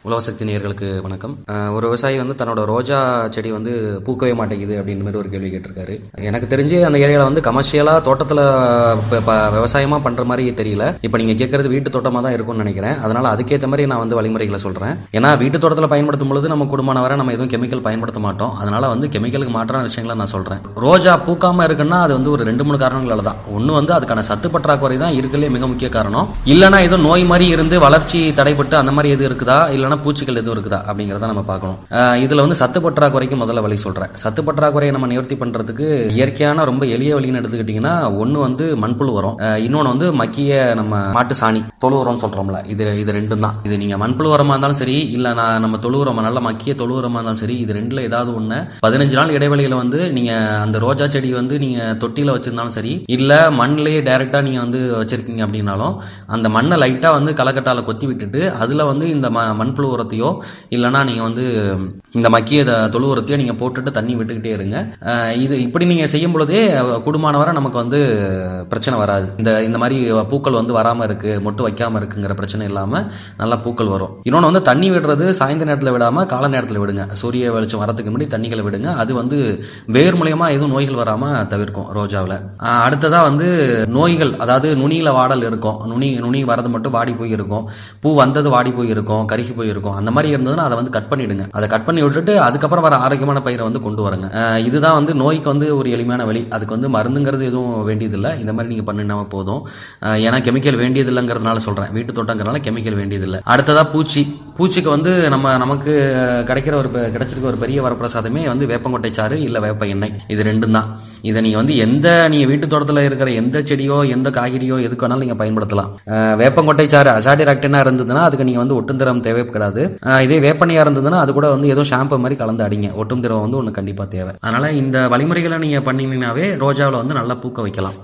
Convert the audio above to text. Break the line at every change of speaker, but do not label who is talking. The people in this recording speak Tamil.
உலகசக்தி நேயர்களுக்கு வணக்கம் அஹ் ஒரு விவசாயி வந்து தன்னோட ரோஜா செடி வந்து பூக்கவே மாட்டேங்குது அப்படின்ற மாதிரி ஒரு கேள்வி கேட்டிருக்காரு எனக்கு தெரிஞ்சு அந்த ஏரியாவில் வந்து கமர்ஷியலாக தோட்டத்தில் விவசாயமாக பண்ணுற மாதிரி தெரியல இப்போ நீங்கள் கேட்கறது வீட்டு தோட்டமாக தான் இருக்கும்னு நினைக்கிறேன் அதனால அதுக்கேற்ற மாதிரி நான் வந்து வழிமுறைகளை சொல்கிறேன் ஏன்னா வீட்டு தோட்டத்தில் பயன்படுத்தும் பொழுது நம்ம குடும்பமான வரை நம்ம எதுவும் கெமிக்கல் பயன்படுத்த மாட்டோம் அதனால வந்து கெமிக்கலுக்கு மாற்றான விஷயங்களை நான் சொல்கிறேன் ரோஜா பூக்காமல் இருக்குன்னா அது வந்து ஒரு ரெண்டு மூணு காரணங்களால தான் ஒன்று வந்து அதுக்கான சத்து பற்றாக்குறை தான் இருக்கிறதுலே மிக முக்கிய காரணம் இல்லைனா ஏதோ நோய் மாதிரி இருந்து வளர்ச்சி தடைப்பட்டு அந்த மாதிரி எதுவும் இருக்குதா இல்லைனா பூச்சிகள் எதுவும் இருக்குதா அப்படிங்கிறத நம்ம பார்க்கணும் அஹ் இதுல வந்து சத்து பற்றாக்குறைக்கு முதல்ல வழி சொல்றேன் சத்து பற்றாக்குறையை நம்ம நிவர்த்தி பண்றதுக்கு இயற்கையான ரொம்ப எளிய வழின்னு எடுத்துக்கிட்டீங்கன்னா ஒன்று வந்து மண்புழு உரம் அஹ் இன்னொன்று வந்து மக்கிய நம்ம மாட்டு சாணி தொழு உரம்னு சொல்றோம்ல இது இது ரெண்டும் தான் இது நீங்க மண்புழு உரமா இருந்தாலும் சரி இல்ல நான் நம்ம தொழு உரம் நல்ல மக்கிய தொழு உரமா இருந்தாலும் சரி இது ரெண்டுல ஏதாவது ஒண்ணு பதினஞ்சு நாள் இடைவெளியில வந்து நீங்க அந்த ரோஜா செடி வந்து நீங்க தொட்டியில வச்சிருந்தாலும் சரி இல்ல மண்ணிலேயே டைரக்டா நீங்க வந்து வச்சிருக்கீங்க அப்படின்னாலும் அந்த மண்ணை லைட்டா வந்து கலக்கட்டால கொத்தி விட்டுட்டு அதுல வந்து இந்த ம மண்புழு உரத்தையோ இல்லைன்னா நீங்க வந்து இந்த மக்கிய த- தொழு உரத்தையோ நீங்க போட்டுட்டு தண்ணி விட்டுக்கிட்டே இருங்க அஹ் இது இப்படி நீங்க செய்யும் பொழுதே கூடுமான வரை நமக்கு வந்து பிரச்சனை வராது இந்த இந்த மாதிரி பூக்கள் வந்து வராம இருக்கு மொட்டு வைக்காம இருக்குங்கிற பிரச்சனை இல்லாம நல்லா பூக்கள் வரும் இன்னொன்று வந்து தண்ணி விடுறது சாயந்தர நேரத்தில் விடாம காலை நேரத்தில் விடுங்க சூரிய வெளிச்சம் வரதுக்கு முன்னாடி தண்ணிகளை விடுங்க அது வந்து வேர் மூலியமா எதுவும் நோய்கள் வராம தவிர்க்கும் ரோஜாவில் அடுத்ததா வந்து நோய்கள் அதாவது நுனியில வாடல் இருக்கும் நுனி நுனி வரது மட்டும் வாடி போய் இருக்கும் பூ வந்தது வாடி போய் இருக்கும் கருகி போய் இருக்கும் அந்த மாதிரி இருந்ததுன்னா அதை வந்து கட் பண்ணிடுங்க அதை கட் பண்ணி விட்டுட்டு அதுக்கப்புறம் வர ஆரோக்கியமான பயிரை வந்து கொண்டு வரங்க அஹ் இதுதான் வந்து நோய்க்கு வந்து ஒரு எளிமையான வழி அதுக்கு வந்து மருந்துங்கிறது எதுவும் வேண்டியதில்லை இந்த மாதிரி நீங்க பண்ணினா போதும் அஹ் ஏன்னா கெமிக்கல் வேண்டியதில்லைங்கிறதுனால சொல்றேன் வீட்டு தோட்டங்கிறனால கெமிக்கல் வேண்டியதில்லை அடுத்ததா பூச்சி பூச்சிக்கு வந்து நம்ம நமக்கு கிடைக்கிற ஒரு பெ- கிடைச்சிருக்க ஒரு பெரிய வரப்பிரசாதமே வந்து வேப்பங்கொட்டை சாறு இல்ல வேப்ப எண்ணெய் இது ரெண்டும் தான் இதை நீங்க வந்து எந்த நீங்க வீட்டு தோட்டத்துல இருக்கிற எந்த செடியோ எந்த காய்கறியோ எதுக்கு வேணாலும் நீங்க பயன்படுத்தலாம் அஹ் வேப்பங்கொட்டை சாறு அசாடிராக்டினா இருந்ததுன்னா அதுக்கு நீங்க வந்து ஒட்டும் திரம் தேவைப்படாது அஹ் இதே வேப்பனையா இருந்ததுன்னா அது கூட வந்து ஏதோ ஷாம்பு மாதிரி கலந்து அடிங்க ஒட்டும் திரம் வந்து ஒன்று கண்டிப்பா தேவை அதனால இந்த வழிமுறைகளை நீங்க பண்ணீங்கன்னாவே ரோஜாவில் வந்து நல்லா பூக்க வைக்கலாம்